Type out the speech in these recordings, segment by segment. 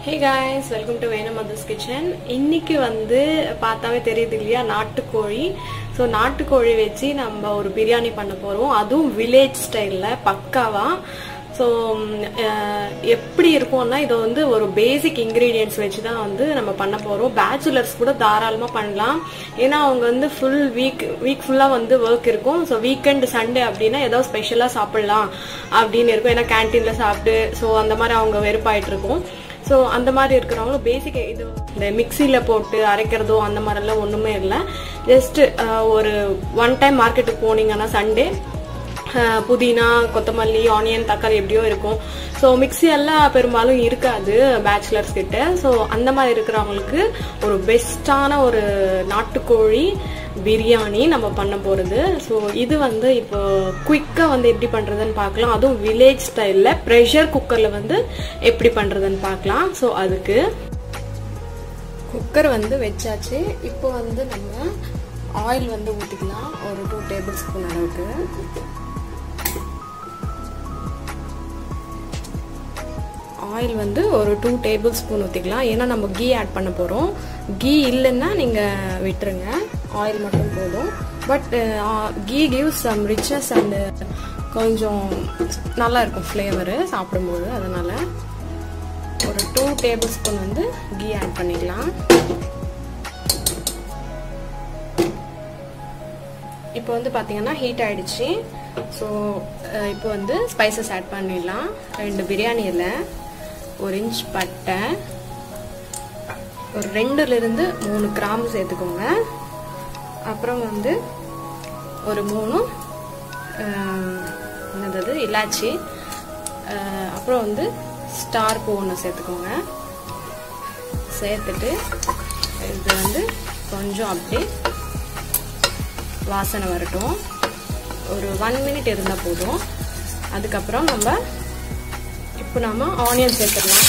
hey guys welcome to Venu mother's kitchen இன்னைக்கு வந்து பார்த்தாவே தெரியுது இல்லையா நாட்டுக்கோழி ஸோ நாட்டுக்கோழி வச்சு நம்ம ஒரு பிரியாணி பண்ண போகிறோம் அதுவும் வில்லேஜ் ஸ்டைலில் பக்காவா ஸோ எப்படி இருக்கும்னா இது வந்து ஒரு பேசிக் இன்க்ரீடியன்ஸ் வச்சு தான் வந்து நம்ம பண்ண போகிறோம் பேச்சுலர்ஸ் கூட தாராளமாக பண்ணலாம் ஏன்னா அவங்க வந்து ஃபுல் வீக் வீக் ஃபுல்லாக வந்து ஒர்க் இருக்கும் ஸோ வீக்கெண்ட் சண்டே அப்படின்னா ஏதோ ஸ்பெஷலாக சாப்பிட்லாம் அப்படின்னு இருக்கும் ஏன்னா கேன்டீனில் சாப்பிட்டு ஸோ அந்த மாதிரி அவங்க வெறுப்பாயிட்டு இருக்கும் ஸோ அந்த மாதிரி இருக்கிறவங்க பேசிக் இது இந்த மிக்சியில் போட்டு அரைக்கிறதோ அந்த மாதிரிலாம் ஒன்றுமே இல்லை ஜஸ்ட் ஒரு ஒன் டைம் மார்க்கெட்டுக்கு போனீங்கன்னா சண்டே புதினா கொத்தமல்லி ஆனியன் தக்காளி எப்படியோ இருக்கும் ஸோ மிக்சி எல்லாம் பெரும்பாலும் இருக்காது பேச்சுலர்ஸ் கிட்ட ஸோ அந்த மாதிரி இருக்கிறவங்களுக்கு ஒரு பெஸ்டான ஒரு நாட்டுக்கோழி பிரியாணி நம்ம பண்ண போகிறது ஸோ இது வந்து இப்போ குயிக்காக வந்து எப்படி பண்ணுறதுன்னு பார்க்கலாம் அதுவும் வில்லேஜ் ஸ்டைலில் ப்ரெஷர் குக்கரில் வந்து எப்படி பண்ணுறதுன்னு பார்க்கலாம் ஸோ அதுக்கு குக்கர் வந்து வச்சாச்சு இப்போ வந்து நம்ம ஆயில் வந்து ஊற்றிக்கலாம் ஒரு டூ டேபிள் ஸ்பூன் அளவுக்கு ஆயில் வந்து ஒரு டூ டேபிள் ஸ்பூன் ஊற்றிக்கலாம் ஏன்னா நம்ம கீ ஆட் பண்ண போகிறோம் கீ இல்லைன்னா நீங்கள் விட்டுருங்க ஆயில் மட்டும் போதும் but ghee gives some richness and கொஞ்சம் நல்லா இருக்கும் ஃப்ளேவரு சாப்பிடும்போது அதனால் ஒரு டூ டேபிள் ஸ்பூன் வந்து கீ ஆட் பண்ணிக்கலாம் இப்போ வந்து பார்த்தீங்கன்னா ஹீட் ஆயிடுச்சு ஸோ இப்போ வந்து ஸ்பைசஸ் ஆட் பண்ணிடலாம் ரெண்டு பிரியாணி இலை ஒரு இன்ச் பட்டை ஒரு ரெண்டுலேருந்து மூணு கிராம்பு சேர்த்துக்கோங்க அப்புறம் வந்து ஒரு மூணு என்னது இலாச்சி அப்புறம் வந்து ஸ்டார் பூ ஒன்று சேர்த்துக்கோங்க சேர்த்துட்டு இது வந்து கொஞ்சம் அப்படியே வாசனை வரட்டும் ஒரு ஒன் மினிட் இருந்தால் போதும் அதுக்கப்புறம் நம்ம இப்போ நம்ம ஆனியன் சேர்த்துடலாம்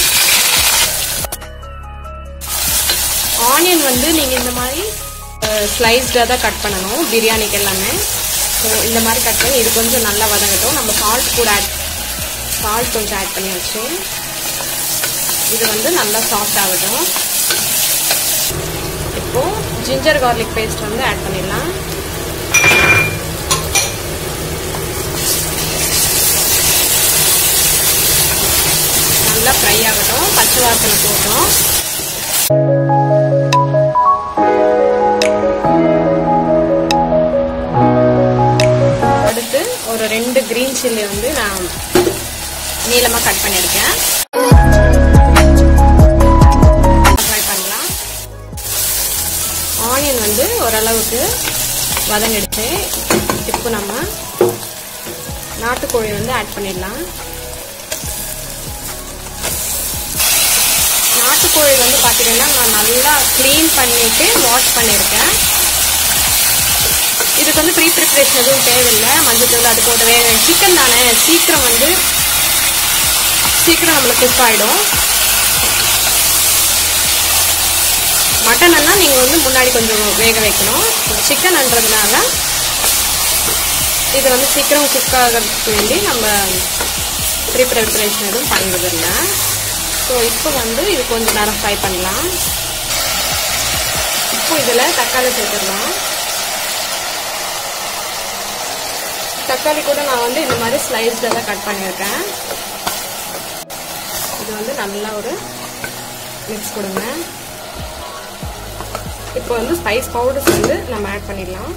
ஆனியன் வந்து நீங்கள் இந்த மாதிரி ஸ்லைஸ்டாக தான் கட் பண்ணணும் பிரியாணிக்கு எல்லாமே ஸோ இந்த மாதிரி கட் பண்ணி இது கொஞ்சம் நல்லா வதங்கட்டும் நம்ம சால்ட் கூட ஆட் சால்ட் கொஞ்சம் ஆட் பண்ணி வச்சு இது வந்து நல்லா சாஃப்ட் ஆகட்டும் இப்போ ஜிஞ்சர் கார்லிக் பேஸ்ட் வந்து ஆட் பண்ணிடலாம் நல்லா ஃப்ரை ஆகட்டும் பச்சை வாசனை போட்டோம் அடுத்து ஒரு ரெண்டு கிரீன் சில்லி வந்து நான் நீளமாக கட் பண்ணியிருக்கேன் ஃப்ரை பண்ணலாம் ஆனியன் வந்து ஓரளவுக்கு வதங்கிடுச்சு இப்போ நம்ம நாட்டுக்கோழி வந்து ஆட் பண்ணிடலாம் நாட்டுக்கோழி வந்து பார்த்தீங்கன்னா நான் நல்லா க்ளீன் பண்ணிட்டு வாஷ் பண்ணியிருக்கேன் இதுக்கு வந்து ப்ரீ ப்ரிப்ரேஷன் எதுவும் தேவையில்லை மஞ்சள் தூள் அது போடவே சிக்கன் தானே சீக்கிரம் வந்து சீக்கிரம் நம்மளுக்கு குக் ஆகிடும் மட்டன்னா நீங்கள் வந்து முன்னாடி கொஞ்சம் வேக வைக்கணும் சிக்கன்ன்றதுனால இது வந்து சீக்கிரம் குக் ஆகிறதுக்கு வேண்டி நம்ம ப்ரீ ப்ரிப்ரேஷன் எதுவும் பண்ணுறதில்லை ஸோ இப்போ வந்து இது கொஞ்சம் நேரம் ஃப்ரை பண்ணலாம் இப்போ இதில் தக்காளி சேர்த்துடலாம் தக்காளி கூட நான் வந்து இந்த மாதிரி ஸ்லைஸில் தான் கட் பண்ணியிருக்கேன் இது வந்து நல்லா ஒரு மிக்ஸ் கொடுங்க இப்போ வந்து ஸ்பைஸ் பவுடர்ஸ் வந்து நம்ம ஆட் பண்ணிடலாம்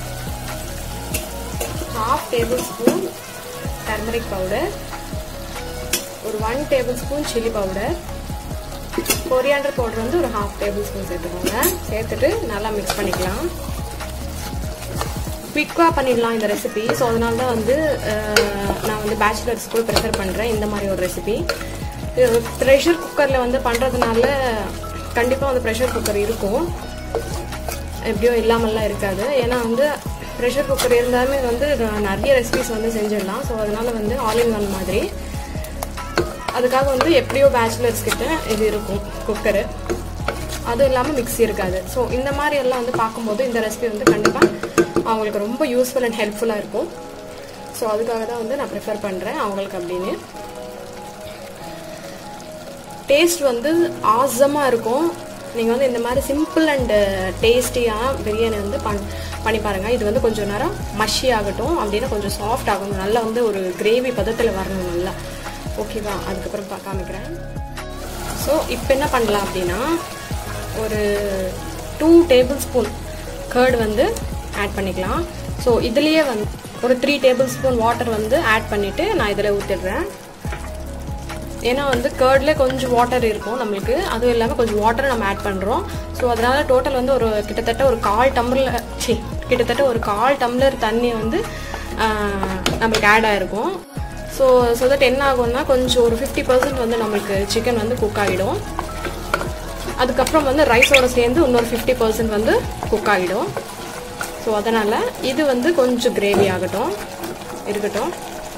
half tablespoon turmeric powder ஒரு one tablespoon chilli powder coriander powder வந்து ஒரு ஹாஃப் டேபிள் ஸ்பூன் சேர்த்துக்கோங்க சேர்த்துட்டு நல்லா மிக்ஸ் பண்ணிக்கலாம் குவிக்காக பண்ணிடலாம் இந்த ரெசிபி ஸோ அதனால தான் வந்து நான் வந்து பேச்சுலர்ஸ் கூட ப்ரிஃபர் பண்ணுறேன் இந்த மாதிரி ஒரு ரெசிபி ப்ரெஷர் குக்கரில் வந்து பண்ணுறதுனால கண்டிப்பாக வந்து ப்ரெஷர் குக்கர் இருக்கும் எப்படியோ இல்லாமல்லாம் இருக்காது ஏன்னா வந்து ப்ரெஷர் குக்கர் இருந்தாலுமே வந்து நிறைய ரெசிபிஸ் வந்து செஞ்சிடலாம் ஸோ அதனால வந்து ஆல் இன் ஒன் மாதிரி அதுக்காக வந்து எப்படியோ பேச்சுலர்ஸ் கிட்ட இது இருக்கும் குக்கரு அதுவும் இல்லாமல் மிக்சி இருக்காது ஸோ இந்த மாதிரி எல்லாம் வந்து பார்க்கும்போது இந்த ரெசிபி வந்து கண்டிப்பாக அவங்களுக்கு ரொம்ப யூஸ்ஃபுல் அண்ட் ஹெல்ப்ஃபுல்லாக இருக்கும் ஸோ அதுக்காக தான் வந்து நான் ப்ரிஃபர் பண்ணுறேன் அவங்களுக்கு அப்படின்னு டேஸ்ட் வந்து ஆசமாக இருக்கும் நீங்கள் வந்து இந்த மாதிரி சிம்பிள் அண்ட் டேஸ்டியாக பிரியாணி வந்து பண் பண்ணி பாருங்கள் இது வந்து கொஞ்சம் நேரம் மஷி ஆகட்டும் அப்படின்னா கொஞ்சம் சாஃப்ட் ஆகணும் நல்லா வந்து ஒரு கிரேவி பதத்தில் வரணும் நல்லா ஓகேவா அதுக்கப்புறம் பா காமிக்கிறேன் ஸோ இப்போ என்ன பண்ணலாம் அப்படின்னா ஒரு டூ டேபிள் ஸ்பூன் கர்டு வந்து ஆட் பண்ணிக்கலாம் ஸோ இதுலேயே வந்து ஒரு த்ரீ டேபிள் ஸ்பூன் வாட்டர் வந்து ஆட் பண்ணிவிட்டு நான் இதில் ஊற்றிடுறேன் ஏன்னா வந்து கேர்டில் கொஞ்சம் வாட்டர் இருக்கும் நம்மளுக்கு அதுவும் இல்லாமல் கொஞ்சம் வாட்டர் நம்ம ஆட் பண்ணுறோம் ஸோ அதனால் டோட்டல் வந்து ஒரு கிட்டத்தட்ட ஒரு கால் டம்ளர் சி கிட்டத்தட்ட ஒரு கால் டம்ளர் தண்ணி வந்து நம்மளுக்கு ஆட் ஆகிருக்கும் ஸோ ஸோ தட் என்ன ஆகும்னா கொஞ்சம் ஒரு ஃபிஃப்டி பர்சன்ட் வந்து நம்மளுக்கு சிக்கன் வந்து குக் ஆகிடும் அதுக்கப்புறம் வந்து ரைஸோட சேர்ந்து இன்னொரு ஃபிஃப்டி பர்சன்ட் வந்து குக் ஆகிடும் ஸோ அதனால் இது வந்து கொஞ்சம் கிரேவி ஆகட்டும் இருக்கட்டும்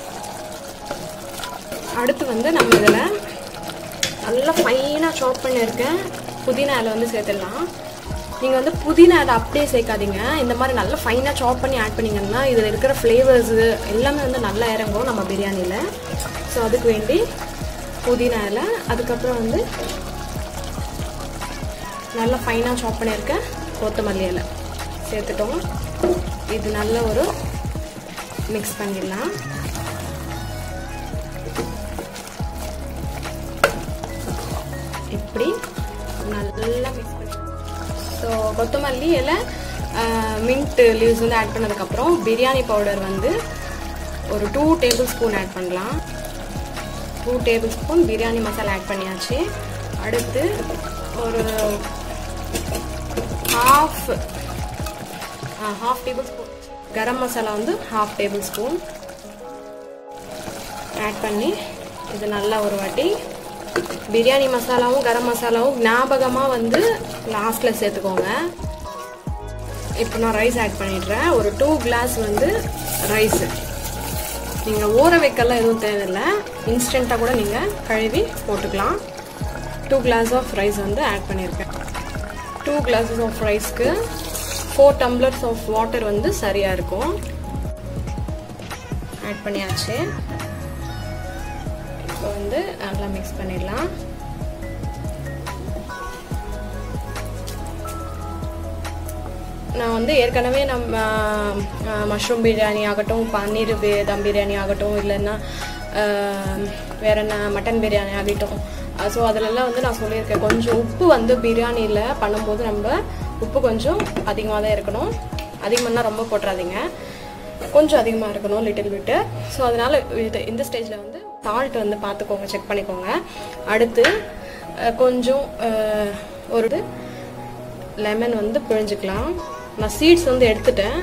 அடுத்து வந்து நம்ம இதில் நல்லா ஃபைனாக சாப் பண்ணியிருக்கேன் புதினா இலை வந்து சேர்த்துடலாம் நீங்கள் வந்து புதினா இலை அப்படியே சேர்க்காதீங்க இந்த மாதிரி நல்லா ஃபைனாக சாப் பண்ணி ஆட் பண்ணிங்கன்னா இதில் இருக்கிற ஃப்ளேவர்ஸு எல்லாமே வந்து நல்லா இறங்கும் நம்ம பிரியாணியில் ஸோ அதுக்கு வேண்டி புதினா இலை அதுக்கப்புறம் வந்து நல்லா ஃபைனாக சாப் பண்ணியிருக்கேன் கொத்தமல்லி இலை சேர்த்துட்டோம் இது நல்ல ஒரு மிக்ஸ் பண்ணிடலாம் இப்படி நல்லா மிக்ஸ் பண்ணி ஸோ கொத்தமல்லி இலை மின்ட் லீவ்ஸ் வந்து ஆட் பண்ணதுக்கப்புறம் பிரியாணி பவுடர் வந்து ஒரு டூ டேபிள் ஸ்பூன் ஆட் பண்ணலாம் two tablespoon biryani masala add பண்ணியாச்சு அடுத்து ஒரு half half tablespoon garam masala வந்து ஹாஃப் டேபிள் ஸ்பூன் ஆட் பண்ணி இது நல்லா ஒரு வாட்டி பிரியாணி மசாலாவும் கரம் மசாலாவும் ஞாபகமாக வந்து லாஸ்ட்டில் சேர்த்துக்கோங்க இப்போ நான் ரைஸ் ஆட் பண்ணிடுறேன் ஒரு டூ கிளாஸ் வந்து ரைஸு நீங்கள் ஊற வைக்கலாம் எதுவும் தேவையில்லை இன்ஸ்டண்ட்டாக கூட நீங்கள் கழுவி போட்டுக்கலாம் டூ கிளாஸ் ஆஃப் ரைஸ் வந்து ஆட் பண்ணியிருக்கேன் டூ கிளாஸஸ் ஆஃப் ரைஸ்க்கு ஃபோர் டம்ளர்ஸ் ஆஃப் வாட்டர் வந்து சரியாக இருக்கும் ஆட் பண்ணியாச்சு இப்போ வந்து நல்லா மிக்ஸ் பண்ணிடலாம் நான் வந்து ஏற்கனவே நம்ம மஷ்ரூம் பிரியாணி ஆகட்டும் பன்னீர் தம் பிரியாணி ஆகட்டும் இல்லைன்னா வேற என்ன மட்டன் பிரியாணி ஆகட்டும் ஸோ அதிலெல்லாம் வந்து நான் சொல்லியிருக்கேன் கொஞ்சம் உப்பு வந்து பிரியாணியில் பண்ணும்போது நம்ம உப்பு கொஞ்சம் அதிகமாக தான் இருக்கணும் அதிகமானா ரொம்ப போட்டுறாதீங்க கொஞ்சம் அதிகமாக இருக்கணும் லிட்டில் விட்டு ஸோ அதனால் இது இந்த ஸ்டேஜில் வந்து சால்ட் வந்து பார்த்துக்கோங்க செக் பண்ணிக்கோங்க அடுத்து கொஞ்சம் ஒரு லெமன் வந்து பிழிஞ்சுக்கலாம் நான் சீட்ஸ் வந்து எடுத்துட்டேன்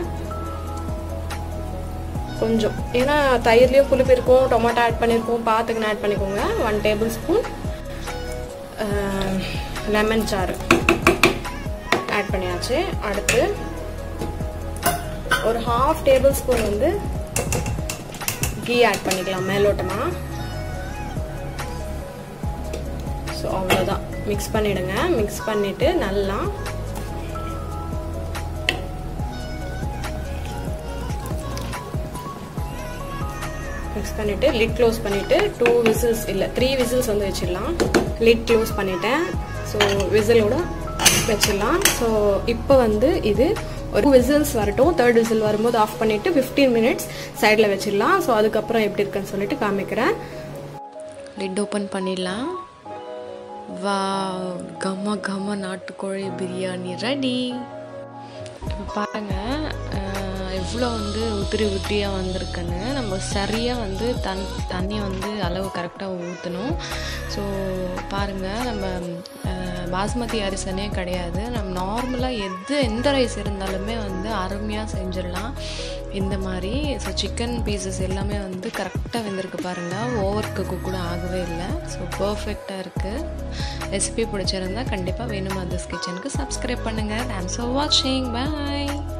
கொஞ்சம் ஏன்னா தயிர்லேயும் புளிப்பு இருக்கும் டொமேட்டோ ஆட் பண்ணியிருக்கோம் பார்த்துக்கின்னு ஆட் பண்ணிக்கோங்க ஒன் டேபிள் ஸ்பூன் லெமன் சாறு ஆட் பண்ணியாச்சு அடுத்து ஒரு ஹாஃப் டேபிள் ஸ்பூன் வந்து கீ ஆட் பண்ணிக்கலாம் மேலோட்டமாக ஸோ அவ்வளோதான் மிக்ஸ் பண்ணிவிடுங்க மிக்ஸ் பண்ணிவிட்டு நல்லா மிக்ஸ் பண்ணிவிட்டு லிட் க்ளோஸ் பண்ணிவிட்டு டூ விசில்ஸ் இல்லை த்ரீ விசில்ஸ் வந்து வச்சிடலாம் லிட் க்ளோஸ் பண்ணிட்டேன் ஸோ விசிலோட வச்சிடலாம் ஸோ இப்போ வந்து இது ஒரு விசில்ஸ் வரட்டும் தேர்ட் விசில் வரும்போது ஆஃப் பண்ணிவிட்டு ஃபிஃப்டீன் மினிட்ஸ் சைடில் வச்சிடலாம் ஸோ அதுக்கப்புறம் எப்படி இருக்குன்னு சொல்லிட்டு காமிக்கிறேன் லிட் ஓப்பன் பண்ணிடலாம் வா கம கம நாட்டுக்கோழி பிரியாணி ரெடி இப்போ பாருங்கள் எவ்வளோ வந்து உதிரி உதிரியாக வந்திருக்குன்னு நம்ம சரியாக வந்து தன் தண்ணி வந்து அளவு கரெக்டாக ஊற்றணும் ஸோ பாருங்கள் நம்ம பாஸ்மதி அரிசனே கிடையாது நம்ம நார்மலாக எது எந்த ரைஸ் இருந்தாலுமே வந்து அருமையாக செஞ்சிடலாம் இந்த மாதிரி ஸோ சிக்கன் பீசஸ் எல்லாமே வந்து கரெக்டாக வெந்திருக்கு பாருங்கள் ஓவர் குக்கு கூட ஆகவே இல்லை ஸோ பர்ஃபெக்டாக இருக்குது ரெசிபி பிடிச்சிருந்தா கண்டிப்பாக வேணும் அதர்ஸ் கிச்சனுக்கு சப்ஸ்கிரைப் பண்ணுங்கள் தேங்க்ஸ் ஃபார் வாட்சிங் பாய்